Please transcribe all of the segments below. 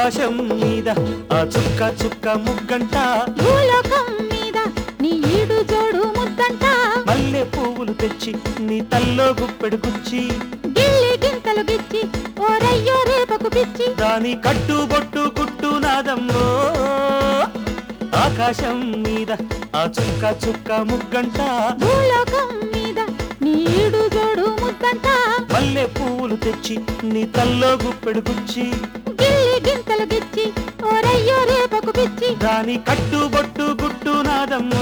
ఆకాశం మీద ఆ చుక్క చుక్క ముగ్గంట భూలోకం మీద నీ ఈడు జోడు ముద్దంట మల్లె పువ్వులు తెచ్చి నీ తల్లో గుప్పెడు గుచ్చి గిల్లి గింతలు గిచ్చి ఓరయ్యో రేపకు పిచ్చి దాని కట్టు బొట్టు గుట్టు నాదమ్మో ఆకాశం మీద ఆ చుక్క చుక్క ముగ్గంట భూలోకం మీద నీ ఈడు జోడు ముద్దంట మల్లె పువ్వులు తెచ్చి నీ తల్లో గుప్పెడు గుచ్చి గిల్లి గింతలు గిచ్చి ఓరయ్యో రేపకు పిచ్చి దాని కట్టు బొట్టు గుట్టు నాదమ్మో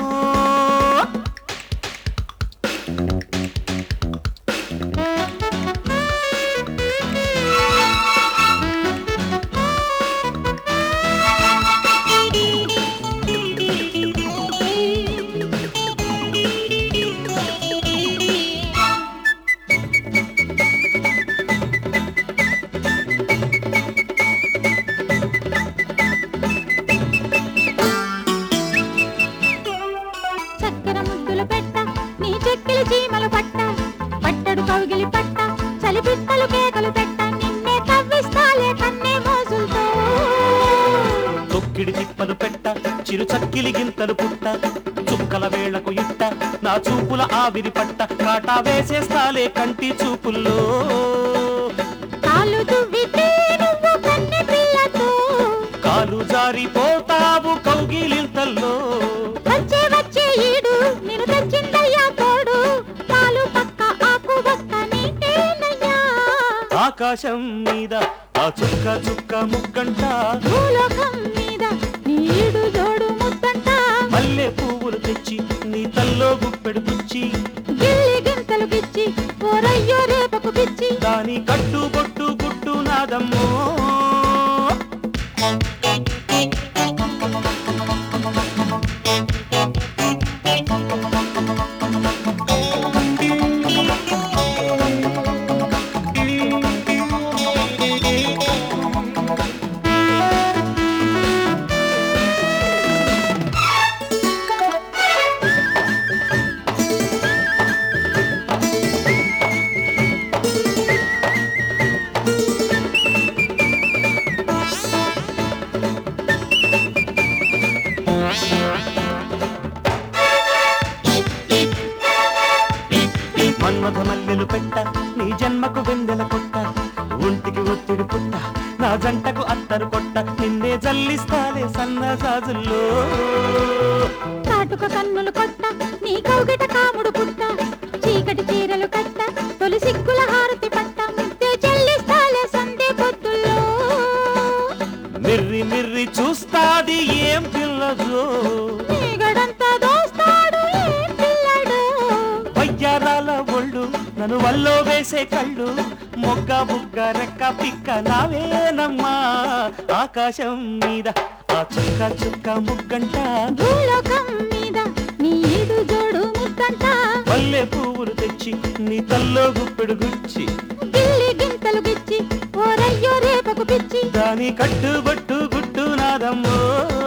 చక్కెర ముద్దులు పెట్ట నీ చెక్కిలి చీమలు పట్ట పట్టడు కౌగిలి పట్ట చలిపిట్టలు కేకలు పెట్ట నిన్నే తవ్విస్తాలే కన్నే మోజులతో తొక్కిడి తిప్పలు పెట్ట చిరు చక్కిలి గింతలు పుట్ట చుక్కల వేళకు ఇట్ట నా చూపుల ఆవిరి పట్ట కాటా వేసేస్తాలే కంటి చూపుల్లో కాలు దువ్వితే నువ్వు కన్నె పిల్లతో కాలు జారిపోతావు కౌగిలింతల్లో వచ్చే వచ్చే ఈడు నేను తెచ్చిందయ్యా తోడు పాలు పక్క ఆకు బక్క నీటేనయ్యా ఆకాశం మీద ఆ చుక్క చుక్క ముగ్గంట భూలోకం మీద నీడు జోడు ముద్దంట మల్లె పువ్వులు తెచ్చి నీ తల్లో గుప్పెడు పుచ్చి గిల్లి గింతలు గిచ్చి ఓరయ్యో రేపకు పిచ్చి దాని కట్టు బొట్టు గుట్టు నాదమ్మో మన్మథ మల్లెలు పెట్ట నీ జన్మకు వెన్నెల కొట్ట ఒంటికి ఒత్తిడి పుట్ట నా జంటకు అత్తరు కొట్ట నిన్నే జల్లిస్తాలే సన్న సాజుల్లో కాటుక కన్నులు కొట్ట నీ కౌగిట కాముడు పుట్ట చీకటి చీరలు కట్ట తొలి సిగ్గుల హారతి పట్ట ముద్దే చెల్లిస్తాలే సందే పొద్దుల్లో మిర్రి మిర్రి చూస్తాది ఏం పిల్లదో నీగడంతా దోస్తాడు ఏం పిల్లడు వయ్యారాల ఒళ్ళు నన్ను వల్లో వేసే కళ్ళు మొగ్గ బుగ్గ రెక్క పిక్క నావేనమ్మా ఆకాశం మీద ఆ చుక్క చుక్క ముగ్గంట భూలోకం మీద నీ ఈడు జోడు ముద్దంట మల్లె పువ్వులు తెచ్చి నీ తల్లో గుప్పెడు గుచ్చి గిల్లి గింతలు గిచ్చి ఓరయ్యో రేపకు పిచ్చి దాని కట్టుబట్టు గుట్టు నాదమ్మో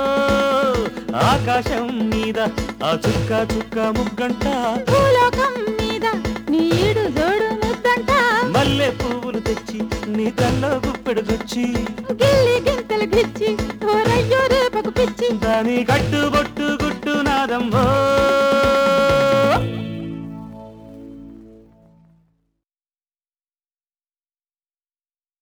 ఆకాశం మీద ఆ చుక్క చుక్క ముగ్గంట భూలోకం మీద నీ ఈడు జోడు ముద్దంట మల్లె పువ్వులు తెచ్చి నీ తల్లో గుప్పెడు గుచ్చి గిల్లి గింతలు గిచ్చి ఓరయ్యో రేపకు పిచ్చి దాని కట్టుబొట్టు గుట్టు నాదమ్మో